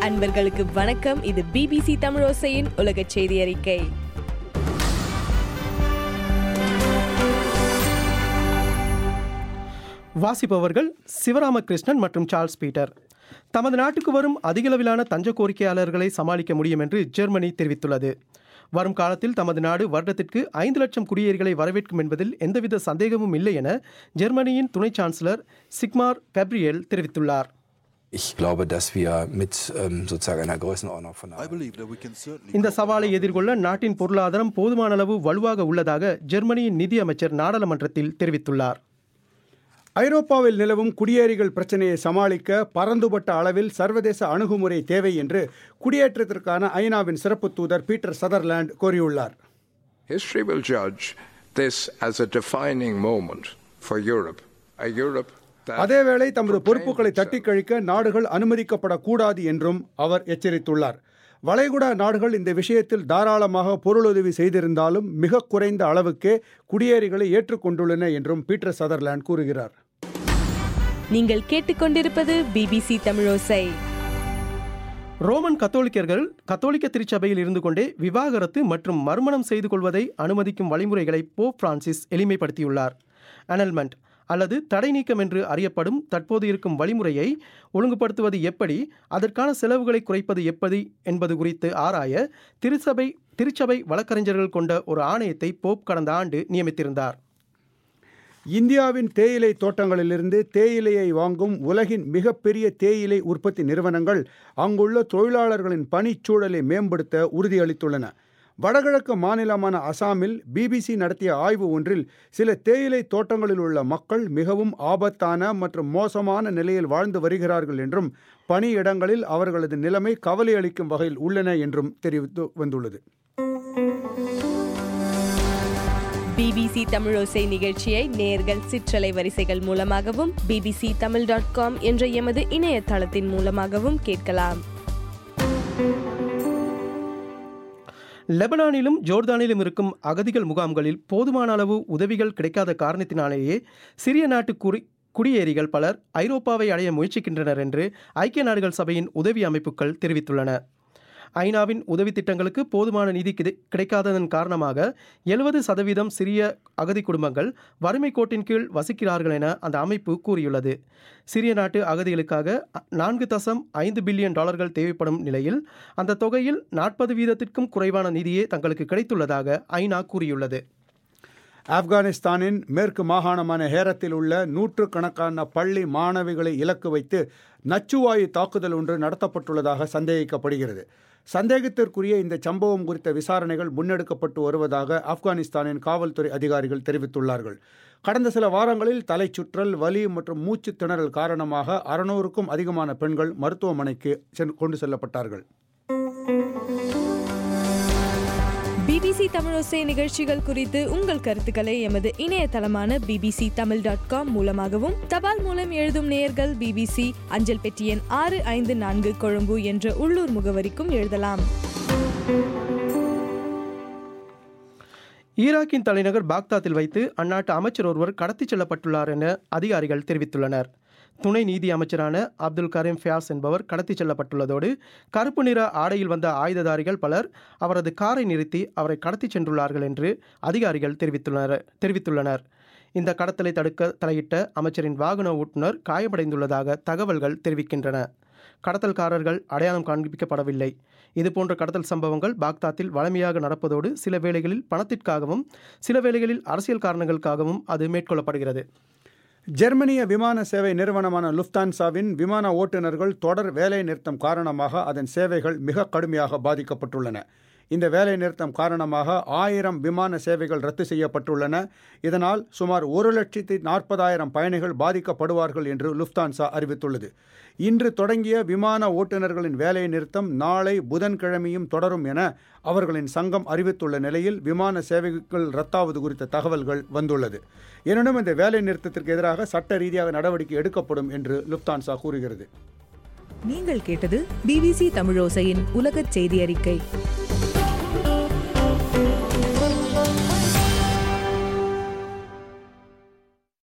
அன்பர்களுக்கு வணக்கம் இது பிபிசி தமிழோசையின் உலக செய்தி அறிக்கை வாசிப்பவர்கள் சிவராமகிருஷ்ணன் மற்றும் சார்ல்ஸ் பீட்டர் தமது நாட்டுக்கு வரும் அதிகளவிலான தஞ்ச கோரிக்கையாளர்களை சமாளிக்க முடியும் என்று ஜெர்மனி தெரிவித்துள்ளது வரும் காலத்தில் தமது நாடு வருடத்திற்கு ஐந்து லட்சம் குடியேறிகளை வரவேற்கும் என்பதில் எந்தவித சந்தேகமும் இல்லை என ஜெர்மனியின் துணை சான்சலர் சிக்மார் கப்ரியேல் தெரிவித்துள்ளார் Ich glaube, dass wir mit ähm, sozusagen einer Größenordnung von I believe that we can certainly இந்த சவாலை எதிர்கொள்ள நாட்டின் பொருளாதாரம் போதுமான அளவு வலுவாக உள்ளதாக ஜெர்மனியின் நிதி அமைச்சர் நாடாளுமன்றத்தில் தெரிவித்துள்ளார் ஐரோப்பாவில் நிலவும் குடியேறிகள் பிரச்சனையை சமாளிக்க பரந்துபட்ட அளவில் சர்வதேச அணுகுமுறை தேவை என்று குடியேற்றத்திற்கான ஐநாவின் சிறப்பு தூதர் பீட்டர் சதர்லாண்ட் கூறியுள்ளார் History will judge this as a defining moment for Europe, a Europe that அதேவேளை தமது proclaimed பொறுப்புகளை itself தட்டிக் கழிக்க நாடுகள் அனுமதிக்கப்படக்கூடாது என்றும் அவர் எச்சரித்துள்ளார் வளைகுடா நாடுகள் இந்த விஷயத்தில் தாராளமாக பொருளுதவி செய்திருந்தாலும் மிக குறைந்த அளவுக்கே குடியேறிகளை ஏற்றுக்கொண்டுள்ளன என்றும் பீட்டர் சதர்லாண்ட் கூறுகிறார் நீங்கள் கேட்டுக்கொண்டிருப்பது பிபிசி தமிழோசை ரோமன் கத்தோலிக்கர்கள் கத்தோலிக்க திருச்சபையில் இருந்து கொண்டே விவாகரத்து மற்றும் மறுமணம் செய்து கொள்வதை அனுமதிக்கும் வழிமுறைகளை போப் பிரான்சிஸ் எளிமைப்படுத்தியுள்ளார் அனல்மெண்ட் அல்லது தடை நீக்கம் என்று அறியப்படும் தற்போது இருக்கும் வழிமுறையை ஒழுங்குபடுத்துவது எப்படி அதற்கான செலவுகளை குறைப்பது எப்படி என்பது குறித்து ஆராய திருச்சபை திருச்சபை வழக்கறிஞர்கள் கொண்ட ஒரு ஆணையத்தை போப் கடந்த ஆண்டு நியமித்திருந்தார் இந்தியாவின் தேயிலை தோட்டங்களிலிருந்து தேயிலையை வாங்கும் உலகின் மிகப்பெரிய தேயிலை உற்பத்தி நிறுவனங்கள் அங்குள்ள தொழிலாளர்களின் பணிச்சூழலை மேம்படுத்த உறுதியளித்துள்ளன வடகிழக்கு மாநிலமான அசாமில் பிபிசி நடத்திய ஆய்வு ஒன்றில் சில தேயிலை தோட்டங்களில் உள்ள மக்கள் மிகவும் ஆபத்தான மற்றும் மோசமான நிலையில் வாழ்ந்து வருகிறார்கள் என்றும் பணியிடங்களில் அவர்களது நிலைமை கவலை அளிக்கும் வகையில் உள்ளன என்றும் தெரிவித்து வந்துள்ளது பிபிசி தமிழோசை நிகழ்ச்சியை நேர்கள் சிற்றலை வரிசைகள் மூலமாகவும் பிபிசி தமிழ் டாட் காம் என்ற எமது இணையதளத்தின் மூலமாகவும் கேட்கலாம் லெபனானிலும் ஜோர்தானிலும் இருக்கும் அகதிகள் முகாம்களில் போதுமான அளவு உதவிகள் கிடைக்காத காரணத்தினாலேயே சிறிய நாட்டு குறி குடியேறிகள் பலர் ஐரோப்பாவை அடைய முயற்சிக்கின்றனர் என்று ஐக்கிய நாடுகள் சபையின் உதவி அமைப்புகள் தெரிவித்துள்ளன ஐநாவின் உதவி திட்டங்களுக்கு போதுமான நிதி கிடை- கிடைக்காததன் காரணமாக எழுபது சதவீதம் சிறிய அகதி குடும்பங்கள் வறுமை கோட்டின் கீழ் வசிக்கிறார்கள் என அந்த அமைப்பு கூறியுள்ளது சிறிய நாட்டு அகதிகளுக்காக நான்கு தசம் ஐந்து பில்லியன் டாலர்கள் தேவைப்படும் நிலையில் அந்த தொகையில் நாற்பது வீதத்திற்கும் குறைவான நிதியே தங்களுக்கு கிடைத்துள்ளதாக ஐநா கூறியுள்ளது ஆப்கானிஸ்தானின் மேற்கு மாகாணமான ஹேரத்தில் உள்ள நூற்றுக்கணக்கான பள்ளி மாணவிகளை இலக்கு வைத்து நச்சுவாயு தாக்குதல் ஒன்று நடத்தப்பட்டுள்ளதாக சந்தேகிக்கப்படுகிறது சந்தேகத்திற்குரிய இந்த சம்பவம் குறித்த விசாரணைகள் முன்னெடுக்கப்பட்டு வருவதாக ஆப்கானிஸ்தானின் காவல்துறை அதிகாரிகள் தெரிவித்துள்ளார்கள் கடந்த சில வாரங்களில் தலைச்சுற்றல் வலி மற்றும் மூச்சு திணறல் காரணமாக அறுநூறுக்கும் அதிகமான பெண்கள் மருத்துவமனைக்கு சென்- கொண்டு செல்லப்பட்டார்கள் பிபிசி தமிழோசை நிகழ்ச்சிகள் குறித்து உங்கள் கருத்துக்களை எமது இணையதளமான பிபிசி தமிழ் டாட் காம் மூலமாகவும் தபால் மூலம் எழுதும் நேயர்கள் பிபிசி அஞ்சல் பெட்டி எண் ஆறு ஐந்து நான்கு கொழும்பு என்ற உள்ளூர் முகவரிக்கும் எழுதலாம் ஈராக்கின் தலைநகர் பாக்தாத்தில் வைத்து அந்நாட்டு அமைச்சர் ஒருவர் கடத்திச் செல்லப்பட்டுள்ளார் என அதிகாரிகள் தெரிவித்துள்ளனர் துணை நீதி அமைச்சரான அப்துல் கரீம் ஃபியாஸ் என்பவர் கடத்திச் செல்லப்பட்டுள்ளதோடு கருப்பு நிற ஆடையில் வந்த ஆயுததாரிகள் பலர் அவரது காரை நிறுத்தி அவரை கடத்திச் சென்றுள்ளார்கள் என்று அதிகாரிகள் தெரிவித்துள்ளனர் தெரிவித்துள்ளனர் இந்த கடத்தலை தடுக்க தலையிட்ட அமைச்சரின் வாகன ஓட்டுநர் காயமடைந்துள்ளதாக தகவல்கள் தெரிவிக்கின்றன கடத்தல்காரர்கள் அடையாளம் காண்பிக்கப்படவில்லை இதுபோன்ற கடத்தல் சம்பவங்கள் பாக்தாத்தில் வழமையாக நடப்பதோடு சில வேளைகளில் பணத்திற்காகவும் சில வேளைகளில் அரசியல் காரணங்களுக்காகவும் அது மேற்கொள்ளப்படுகிறது ஜெர்மனிய விமான சேவை நிறுவனமான லுஃப்தான்சாவின் விமான ஓட்டுநர்கள் தொடர் வேலை நிறுத்தம் காரணமாக அதன் சேவைகள் மிக கடுமையாக பாதிக்கப்பட்டுள்ளன இந்த வேலை நிறுத்தம் காரணமாக ஆயிரம் விமான சேவைகள் ரத்து செய்யப்பட்டுள்ளன இதனால் சுமார் ஒரு லட்சத்தி நாற்பதாயிரம் பயணிகள் பாதிக்கப்படுவார்கள் என்று லுஃப்தான்சா அறிவித்துள்ளது இன்று தொடங்கிய விமான ஓட்டுநர்களின் வேலை நிறுத்தம் நாளை புதன்கிழமையும் தொடரும் என அவர்களின் சங்கம் அறிவித்துள்ள நிலையில் விமான சேவைகள் ரத்தாவது குறித்த தகவல்கள் வந்துள்ளது எனினும் இந்த வேலை நிறுத்தத்திற்கு எதிராக சட்ட ரீதியாக நடவடிக்கை எடுக்கப்படும் என்று லுப்தான்சா கூறுகிறது நீங்கள் கேட்டது பிபிசி தமிழோசையின் உலகச் செய்தி அறிக்கை